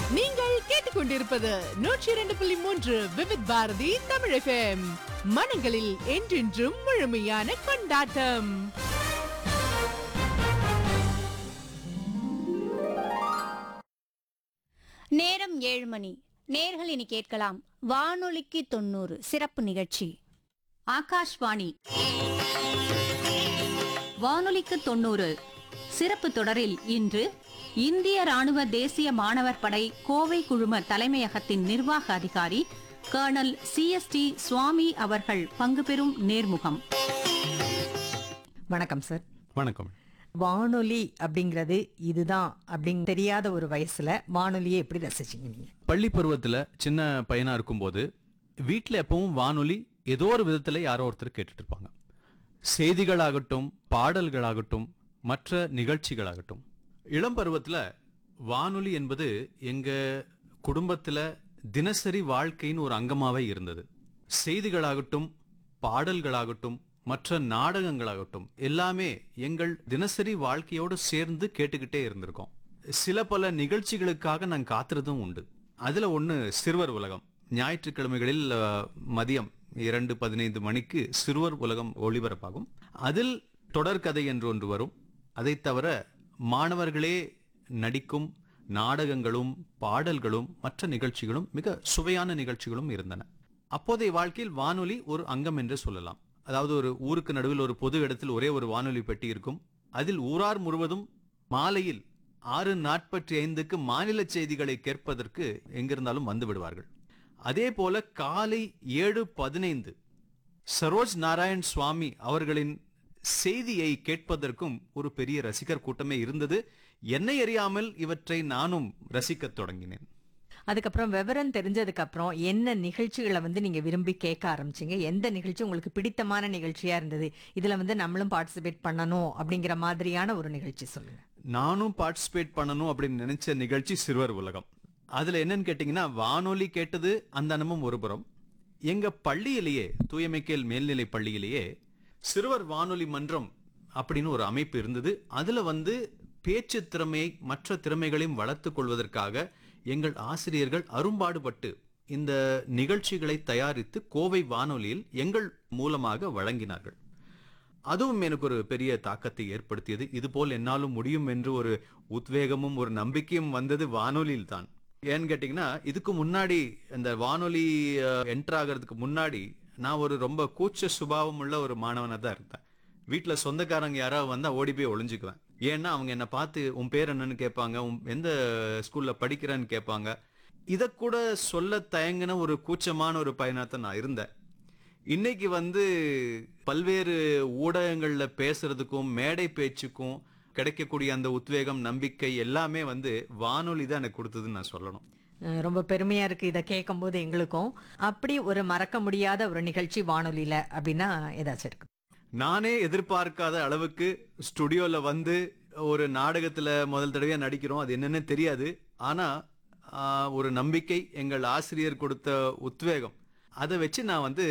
நீங்கள் கேட்டுக்கொண்டிருப்பது நூற்றி இரண்டு புள்ளி மூன்று விவித் பாரதி தமிழ் FM. மனங்களில் என்றென்றும் முழுமையான கொண்டாட்டம் நேரம் ஏழு மணி நேர்கள் இனி கேட்கலாம் வானொலிக்கு தொண்ணூறு சிறப்பு நிகழ்ச்சி ஆகாஷ்வாணி வானொலிக்கு தொண்ணூறு சிறப்பு தொடரில் இன்று இந்திய ராணுவ தேசிய மாணவர் படை கோவை குழும தலைமையகத்தின் நிர்வாக அதிகாரி கர்னல் சிஎஸ்டி சுவாமி அவர்கள் பங்கு பெறும் நேர்முகம் வணக்கம் சார் வணக்கம் வானொலி அப்படிங்கிறது இதுதான் அப்படின்னு தெரியாத ஒரு வயசுல வானொலியை எப்படி ரசிச்சீங்க நீங்க பள்ளி பருவத்துல சின்ன பையனா இருக்கும்போது வீட்டில் எப்பவும் வானொலி ஏதோ ஒரு விதத்துல யாரோ ஒருத்தர் கேட்டுட்டு இருப்பாங்க செய்திகளாகட்டும் பாடல்களாகட்டும் மற்ற நிகழ்ச்சிகளாகட்டும் இளம் பருவத்துல வானொலி என்பது எங்க குடும்பத்துல தினசரி வாழ்க்கையின் ஒரு அங்கமாவே இருந்தது செய்திகளாகட்டும் பாடல்களாகட்டும் மற்ற நாடகங்களாகட்டும் எல்லாமே எங்கள் தினசரி வாழ்க்கையோடு சேர்ந்து கேட்டுக்கிட்டே இருந்திருக்கோம் சில பல நிகழ்ச்சிகளுக்காக நான் காத்துறதும் உண்டு அதுல ஒண்ணு சிறுவர் உலகம் ஞாயிற்றுக்கிழமைகளில் அஹ், மதியம் இரண்டு பதினைந்து மணிக்கு சிறுவர் உலகம் ஒளிபரப்பாகும் அதில் தொடர்கதை என்று ஒன்று வரும் அதைத் தவிர மாணவர்களே நடிக்கும் நாடகங்களும் பாடல்களும் மற்ற நிகழ்ச்சிகளும் மிக சுவையான நிகழ்ச்சிகளும் இருந்தன அப்போதைய வாழ்க்கையில் வானொலி ஒரு அங்கம் என்று சொல்லலாம் அதாவது ஒரு ஊருக்கு நடுவில் ஒரு பொது இடத்தில் ஒரே ஒரு வானொலி பெட்டி இருக்கும் அதில் ஊரார் முழுவதும் மாலையில் ஆறு நாற்பத்தி ஐந்துக்கு மாநில செய்திகளை கேட்பதற்கு எங்கிருந்தாலும் வந்து விடுவார்கள் அதே போல காலை ஏழு பதினைந்து சரோஜ் நாராயண் சுவாமி அவர்களின் செய்தியை கேட்பதற்கும் ஒரு பெரிய ரசிகர் கூட்டமே இருந்தது என்னை அறியாமல் இவற்றை நானும் ரசிக்கத் தொடங்கினேன் அதுக்கப்புறம் விவரம் தெரிஞ்சதுக்கு அப்புறம் என்ன நிகழ்ச்சிகளை வந்து நீங்க விரும்பி கேட்க ஆரம்பிச்சீங்க எந்த நிகழ்ச்சி உங்களுக்கு பிடித்தமான நிகழ்ச்சியா இருந்தது இதுல வந்து நம்மளும் பார்ட்டிசிபேட் பண்ணணும் அப்படிங்கிற மாதிரியான ஒரு நிகழ்ச்சி சொல்லுங்க நானும் பார்ட்டிசிபேட் பண்ணணும் அப்படின்னு நினைச்ச நிகழ்ச்சி சிறுவர் உலகம் அதுல என்னன்னு கேட்டீங்கன்னா வானொலி கேட்டது அந்த அனுபவம் ஒரு புறம் எங்க பள்ளியிலேயே தூயமைக்கேல் மேல்நிலை பள்ளியிலேயே சிறுவர் வானொலி மன்றம் அப்படின்னு ஒரு அமைப்பு இருந்தது அதுல வந்து பேச்சு திறமையை மற்ற திறமைகளையும் வளர்த்துக் கொள்வதற்காக எங்கள் ஆசிரியர்கள் அரும்பாடுபட்டு இந்த நிகழ்ச்சிகளை தயாரித்து கோவை வானொலியில் எங்கள் மூலமாக வழங்கினார்கள் அதுவும் எனக்கு ஒரு பெரிய தாக்கத்தை ஏற்படுத்தியது இதுபோல் என்னாலும் முடியும் என்று ஒரு உத்வேகமும் ஒரு நம்பிக்கையும் வந்தது வானொலியில் தான் ஏன்னு கேட்டீங்கன்னா இதுக்கு முன்னாடி இந்த வானொலி என்டர் ஆகிறதுக்கு முன்னாடி நான் ஒரு ரொம்ப கூச்ச சுபாவம் உள்ள ஒரு மாணவனா தான் இருந்தேன் வீட்டுல சொந்தக்காரங்க யாராவது வந்தா ஓடி போய் ஒளிஞ்சுக்குவேன் ஏன்னா அவங்க என்ன பார்த்து உன் பேர் என்னன்னு கேட்பாங்க உன் எந்த ஸ்கூல்ல படிக்கிறேன்னு கேட்பாங்க இத கூட சொல்ல தயங்கின ஒரு கூச்சமான ஒரு பையனாத்தான் நான் இருந்தேன் இன்னைக்கு வந்து பல்வேறு ஊடகங்கள்ல பேசுறதுக்கும் மேடை பேச்சுக்கும் கிடைக்கக்கூடிய அந்த உத்வேகம் நம்பிக்கை எல்லாமே வந்து வானொலி தான் எனக்கு கொடுத்ததுன்னு நான் சொல்லணும் அஹ் ரொம்ப பெருமையா இருக்கு இதை கேட்கும் போது எங்களுக்கும் அப்படி ஒரு மறக்க முடியாத ஒரு நிகழ்ச்சி வானொலியில அப்படின்னா ஏதாச்சும் இருக்கு நானே எதிர்பார்க்காத அளவுக்கு ஸ்டுடியோல வந்து ஒரு நாடகத்துல முதல் தடவையா நடிக்கிறோம் அது என்னன்னு தெரியாது ஆனா ஆஹ், ஒரு நம்பிக்கை எங்கள் ஆசிரியர் கொடுத்த உத்வேகம் அதை வச்சு நான் வந்து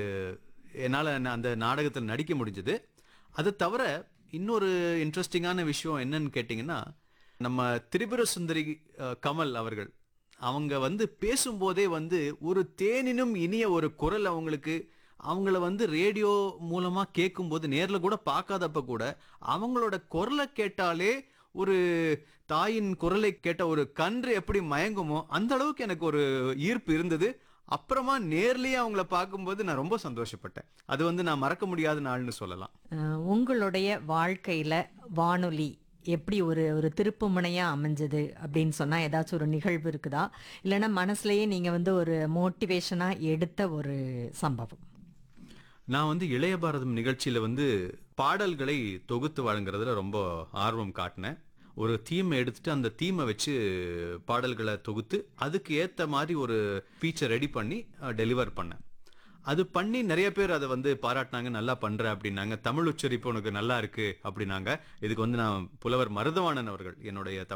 என்னால நான் அந்த நாடகத்தில் நடிக்க முடிஞ்சது அது தவிர இன்னொரு இன்ட்ரெஸ்டிங்கான விஷயம் என்னன்னு கேட்டிங்கன்னா நம்ம திரிபுர சுந்தரி அஹ், கமல் அவர்கள் அவங்க வந்து பேசும்போதே வந்து ஒரு தேனினும் இனிய ஒரு குரல் அவங்களுக்கு அவங்கள வந்து ரேடியோ மூலமா கேட்கும்போது நேர்ல கூட பார்க்காதப்ப கூட அவங்களோட குரலை கேட்டாலே ஒரு தாயின் குரலை கேட்ட ஒரு கன்று எப்படி மயங்குமோ அந்த அளவுக்கு எனக்கு ஒரு ஈர்ப்பு இருந்தது அப்புறமா நேர்லயே அவங்கள பார்க்கும்போது நான் ரொம்ப சந்தோஷப்பட்டேன் அது வந்து நான் மறக்க முடியாத நாள்னு சொல்லலாம் அஹ் உங்களுடைய வாழ்க்கையில வானொலி எப்படி ஒரு ஒரு திருப்பு முனையா அமைஞ்சது அப்படின்னு சொன்னா ஏதாச்சும் ஒரு நிகழ்வு இருக்குதா இல்லைன்னா மனசுலயே நீங்க வந்து ஒரு மோட்டிவேஷனா எடுத்த ஒரு சம்பவம் நான் வந்து இளைய பாரதம் நிகழ்ச்சியில வந்து பாடல்களை தொகுத்து வழங்குறதுல ரொம்ப ஆர்வம் காட்டினேன் ஒரு தீமை எடுத்துட்டு அந்த தீமை வச்சு பாடல்களை தொகுத்து அதுக்கு ஏத்த மாதிரி ஒரு ஃபீச்சர் ரெடி பண்ணி டெலிவர் பண்ணேன் அது பண்ணி நிறைய பேர் அதை வந்து பாராட்டினாங்க நல்லா பண்ற அப்படின்னாங்க தமிழ் உச்சரிப்பு உனக்கு நல்லா இருக்கு அப்படின்னாங்க இதுக்கு வந்து நான் புலவர் மருதவாணன் அவர்கள் என்னுடைய தமிழ்